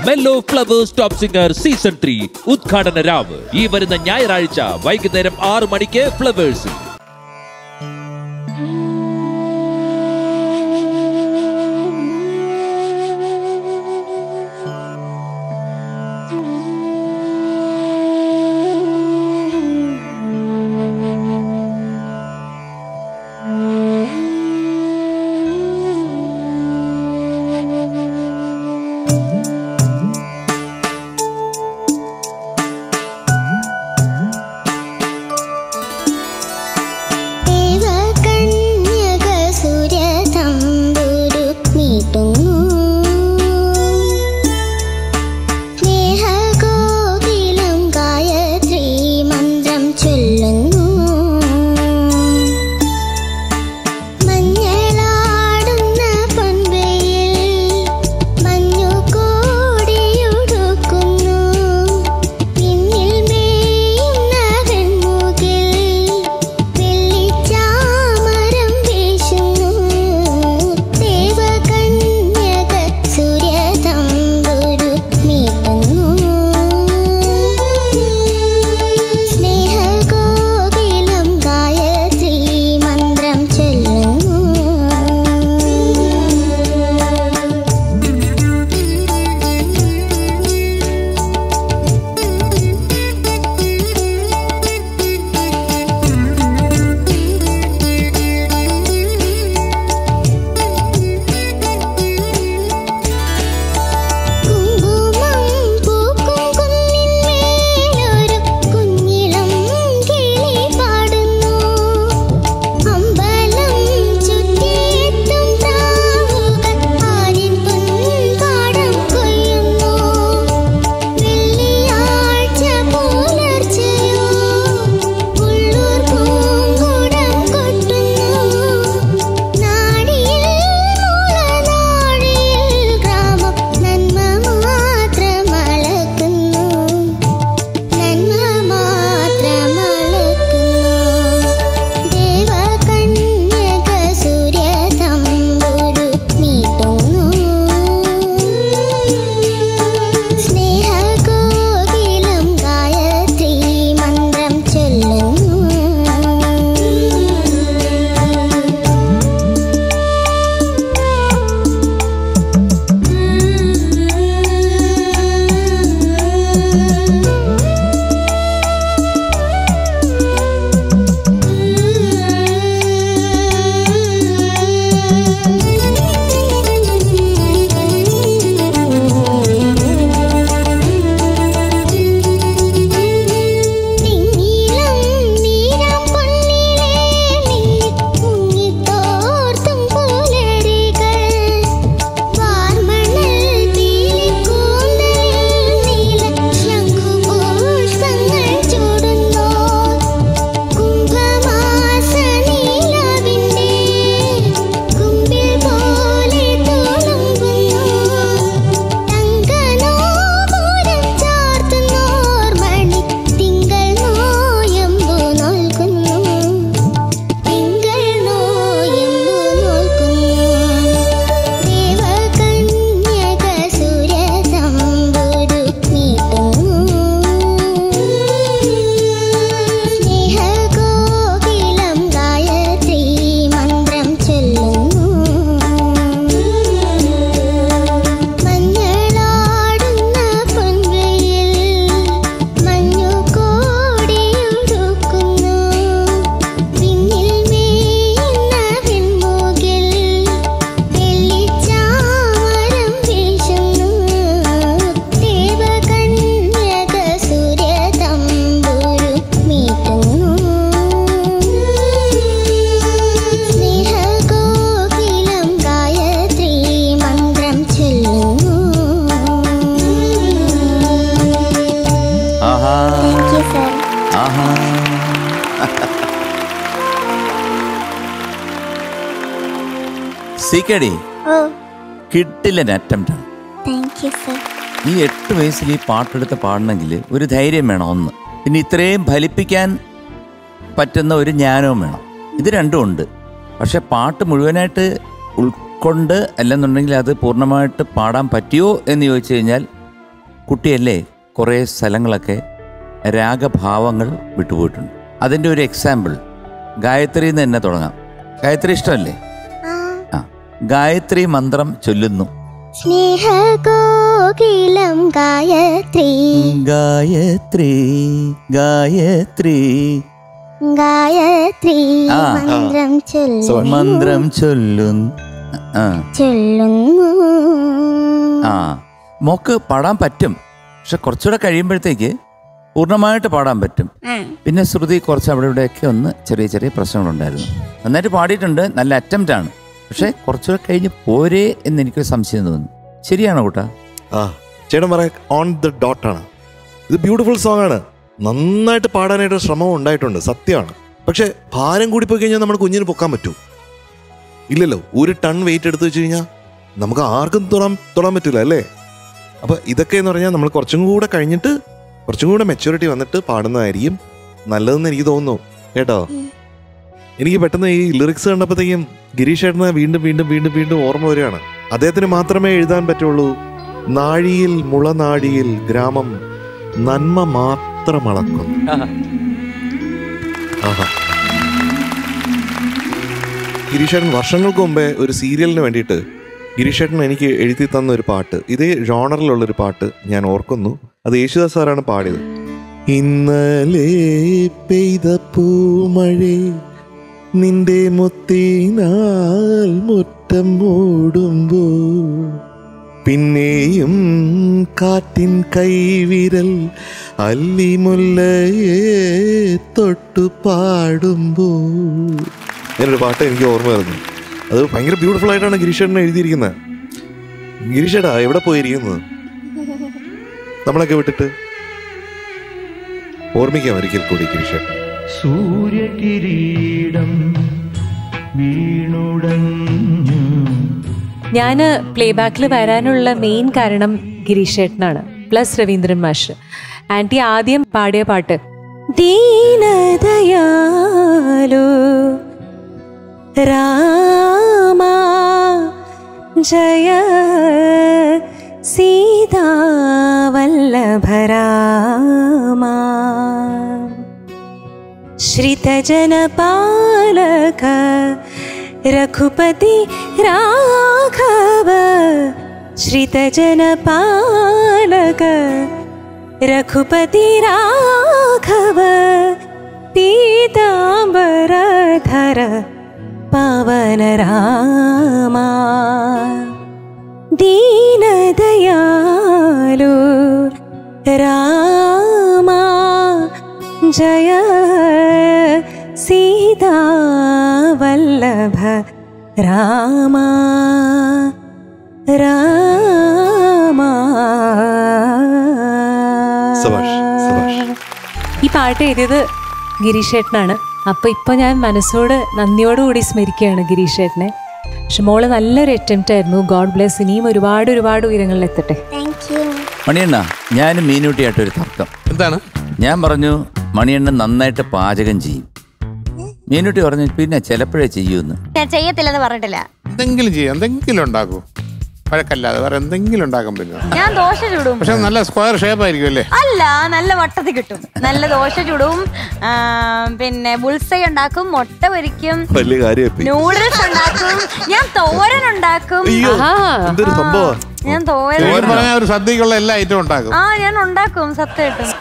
Mello Flowers top singer season three ഉദ്ഘാടന രാവ് ഈ വരുന്ന ഞായറാഴ്ച വൈകുന്നേരം ആറ് മണിക്ക് ഫ്ലവേഴ്സിൽ ദേവകന്യകസുരതമ്പുരു മീട്ടുന്നു സ്നേഹഗോകുലം ഗായത്രീ മന്ത്രം ചൊല്ലുന്നു മഞ്ഞളാടുന്ന പൊൻവെയിൽ മഞ്ഞു കോടിയുടുക്കുന്നു പിന്നിൽ മേയുന്ന വെൺമുകിൽ വെള്ളിച്ചാമരം വീശുന്നു ദേവകന്യക സൂര്യതമ്പുരു മീട്ടുന്നു സ്നേഹഗോകുലം ഗായത്രീ മന്ത്രം ചൊല്ലുന്നു കുങ്കുമം പൂക്കും കുന്നിന്മേലൊരു കുഞ്ഞിളം കിളി പാടുന്നു അമ്പലം ചുറ്റിയെത്തും പ്രാവുകൾ ആരിൻ പൊൻപാടം കൊയ്യുന്നു വെള്ളിയാഴ്ച പുലർച്ചെയോ ഉള്ളൂർ പൂങ്കുടം കൊട്ടുന്നു നാടിയിൽ മൂളനാടിയിൽ ഗ്രാമം നന്മ മാത്രമളക്കുന്നു നന്മ മാത്രമളക്കുന്നു ദേവകന്യക സൂര്യതമ്പുരു മീട്ടുന്നു സ്നേഹഗോകുലം ഗായത്രീ മന്ത്രം ചൊല്ലുന്നു നിന്നിളം നീരം പൊന്നിലേ മിന്നി മുങ്ങിത്തോർത്തും പുലരികൾ വാർമണൽ പീലിക്കൂന്തലിൽ നീല ശംഖുപുഷ്പങ്ങൾ ചൂടുന്നു കുംഭമാസ നീലവിൻ്റെ കുമ്പിൽ പോലെ തുളുമ്പുന്നു തങ്കനോപുരം ചാർത്തുന്നോർ മണി തിങ്കൾ നോയമ്പു നോൽക്കുന്നു തിങ്കൾ നോയമ്പു നോൽക്കുന്നു ദേവകന്യക സൂര്യതമ്പുരു മീട്ടുന്നു സ്നേഹഗോകുലം ഗായത്രീ മന്ത്രം ചൊല്ലുന്നു മഞ്ഞളാടുന്ന പൊൻവെയിൽ മഞ്ഞു കോടിയുടുക്കുന്നു പിന്നിൽ മേയുന്ന വെൺമുകിൽ വെള്ളിച്ചാമരം വീശുന്നു ദേവകന്യക സൂര്യതമ്പുരു മീട്ടുന്നു സ്നേഹഗോകുലം ഗായത്രീ മന്ത്രം ചൊല്ലുന്നു ആഹാ താങ്ക് യു സർ ആഹാ സീക്കടി ഓ കിട്ടില്ല അറ്റംപ്റ്റ് ആണ് താങ്ക് യു സർ ഈ എട്ട് വയസ്സിൽ ഈ പാട്ടെടുത്ത് പാടണമെങ്കിൽ ഒരു ധൈര്യം വേണം ഒന്ന് പിന്നെ ഇത്രയും ഫലിപ്പിക്കാൻ പറ്റുന്ന ഒരു ജ്ഞാനവും വേണം ഇത് രണ്ടും ഉണ്ട് പക്ഷെ പാട്ട് മുഴുവനായിട്ട് ഉൾക്കൊണ്ട് അല്ലെന്നുണ്ടെങ്കിൽ അത് പൂർണ്ണമായിട്ട് പാടാൻ പറ്റിയോ എന്ന് ചോദിച്ചു കഴിഞ്ഞാൽ കുട്ടിയല്ലേ കുറേ സ്ഥലങ്ങളൊക്കെ രാഗഭാവങ്ങൾ വിട്ടുപോയിട്ടുണ്ട് അതിൻ്റെ ഒരു എക്സാമ്പിൾ ഗായത്രി എന്ന് തന്നെ തുടങ്ങാം ഗായത്രി ഇഷ്ടമല്ലേ ആ ആ ഗായത്രി മന്ത്രം ചൊല്ലുന്നു സ്നേഹകോകിലം ഗായത്രി ഗായത്രി ഗായത്രി ഗായത്രി ആ. മന്ത്രം ചൊല്ലുന്നു മന്ത്രം ചൊല്ലുന്നു ആ ചൊല്ലുന്നു ആ മോക്ക് പാടാൻ പറ്റും പക്ഷെ കുറച്ചുകൂടെ കഴിയുമ്പോഴത്തേക്ക് പൂർണ്ണമായിട്ട് പാടാൻ പറ്റും ആ. പിന്നെ ശ്രുതി കുറച്ച് അവിടെ ഇവിടെയൊക്കെ ഒന്ന് ചെറിയ ചെറിയ പ്രശ്നങ്ങളുണ്ടായിരുന്നു നന്നായിട്ട് പാടിയിട്ടുണ്ട് നല്ല അറ്റംപ്റ്റ് ആണ് പക്ഷെ കുറച്ചുകൂടെ കഴിഞ്ഞ് പോരേ എന്ന് എനിക്കൊരു സംശയം തോന്നുന്നു ശരിയാണോ കൂട്ടാ ആ ചേട്ടൻ പറയാ ഓൺ ദ ഡോട്ട് ആണ് ഇത് ബ്യൂട്ടിഫുൾ സോങ് ആണ് നന്നായിട്ട് പാടാനായിട്ട് ശ്രമം ഉണ്ടായിട്ടുണ്ട് സത്യമാണ് പക്ഷെ ഭാരം കൂടി പോയി കഴിഞ്ഞാൽ നമ്മുടെ കുഞ്ഞിന് പൊക്കാൻ പറ്റൂ ഇല്ലല്ലോ ഒരു ടൺ വെയിറ്റ് എടുത്തു വെച്ച് കഴിഞ്ഞാൽ നമുക്ക് ആർക്കും തൊടാൻ തൊടാൻ പറ്റില്ല അല്ലേ അപ്പൊ ഇതൊക്കെ എന്ന് പറഞ്ഞാൽ നമ്മൾ കുറച്ചും കൂടെ കഴിഞ്ഞിട്ട് കുറച്ചും കൂടെ മെച്ചൂരിറ്റി വന്നിട്ട് പാടുന്നതായിരിക്കും നല്ലതെന്ന് എനിക്ക് തോന്നുന്നു കേട്ടോ എനിക്ക് പെട്ടെന്ന് ഈ ലിറിക്സ് കണ്ടപ്പോഴത്തേക്കും ഗിരീഷ് ചേട്ടനെ വീണ്ടും വീണ്ടും വീണ്ടും വീണ്ടും ഓർമ്മ വരികയാണ് അദ്ദേഹത്തിന് മാത്രമേ എഴുതാൻ പറ്റുള്ളൂ നാഴിയിൽ മുളനാഴിയിൽ ഗ്രാമം നന്മ മാത്രം അളക്കുന്നു ആഹാ. ഗിരീഷേട്ടൻ വർഷങ്ങൾക്ക് മുമ്പേ ഒരു സീരിയലിന് വേണ്ടിയിട്ട് ഗിരീഷേട്ടൻ എനിക്ക് എഴുതി തന്ന ഒരു പാട്ട് ഇതേ ജോണറിലുള്ള ഒരു പാട്ട് ഞാൻ ഓർക്കുന്നു അത് യേശുദാസ് സാറാണ് പാടിയത് ഇന്നലെ പെയ്ത പൂമഴേ നിന്റെ മുത്തിനാൽ മുറ്റം മൂടുമ്പോ പിന്നെയും കാറ്റിൻ കൈവിരൽ അല്ലിമുല്ലയെ തൊട്ടു പാടുമ്പോ ഞാനൊരു പാട്ട് എനിക്ക് ഓർമ്മ വരുന്നു അത് ഭയങ്കര ബ്യൂട്ടിഫുൾ ആയിട്ടാണ് ഗിരീഷേട്ടൻ എഴുതിയിരിക്കുന്നത് ഗിരീഷേട്ടാ എവിടെ പോയിരിക്കുന്നത് നമ്മളൊക്കെ വിട്ടിട്ട് ഓർമ്മിക്കാം ഒരിക്കൽ കൂടി ഗിരീഷേട്ടൻ സൂര്യകിരീടം വീണുടഞ്ഞു ഞാൻ പ്ലേ ബാക്കിൽ വരാനുള്ള മെയിൻ കാരണം ഗിരീഷ് ചേട്ടനാണ് പ്ലസ് രവീന്ദ്രൻ മാഷ് ആൻറ്റി ആദ്യം പാടിയ പാട്ട് ദീനദയാലു രാമ ജയ സീതാവല്ലഭരാമ श्रितजनपालक रघुपति राघव श्रितजनपालक रघुपति राघव पीताम्बरधर पवन रामा दीनदयालु रामा जय सीतावल्लभ रामा രാമാ സബാഷ്, സബാഷ്. ഈ പാട്ട് എഴുതിയത് ഗിരീഷേട്ടനാണ് അപ്പൊ ഇപ്പൊ ഞാൻ മനസ്സോട് നന്ദിയോടുകൂടി സ്മരിക്കുകയാണ് ഗിരീഷേട്ടനെ പക്ഷെ മോള് നല്ലൊരു അറ്റംപ്റ്റ് ആയിരുന്നു ഗോഡ് ബ്ലെസ് ഇനിയും ഒരുപാട് ഒരുപാട് ഉയരങ്ങളിൽ എത്തട്ടെ താങ്ക് യു മണിയണ്ണ ഞാനും മീനൂട്ടിയായിട്ടൊരു തർക്കം എന്താണ് ഞാൻ പറഞ്ഞു മണിയണ്ണൻ നന്നായിട്ട് പാചകം ചെയ്യും മീനൂട്ടി പറഞ്ഞു പിന്നെ ചിലപ്പോഴേ ചെയ്യൂന്ന് ഞാൻ ചെയ്യത്തില്ലെന്ന് പറഞ്ഞിട്ടില്ല എന്തെങ്കിലും ചെയ്യാം എന്തെങ്കിലും ഉണ്ടാക്കൂ വഴക്കല്ലാതെ വേറെ എന്തെങ്കിലും ഉണ്ടാക്കാൻ പറ്റുമോ ഞാൻ ദോശ ചുടും പക്ഷെ നല്ല സ്ക്വയർ ഷേപ്പ് ആയിരിക്കും അല്ലേ അല്ല നല്ല വട്ടത്തിൽ കിട്ടും നല്ല ദോശ ചുടും ആ, പിന്നെ ബുൾസൈ ഉണ്ടാക്കും മുട്ട പൊരിക്കും വലിയ കാര്യമായി നൂഡിൽസ് ഉണ്ടാക്കും ഞാൻ തോരൻ ഉണ്ടാക്കും അയ്യോ ആഹാ. എന്തൊരു സംഭവം ഞാൻ തോരൻ ഓര് പറഞ്ഞാൽ ഒരു സദ്യക്കുള്ള എല്ലാ ഐറ്റവും ഉണ്ടാക്കും ആ ഞാൻ ഉണ്ടാക്കും സത്യമായിട്ടും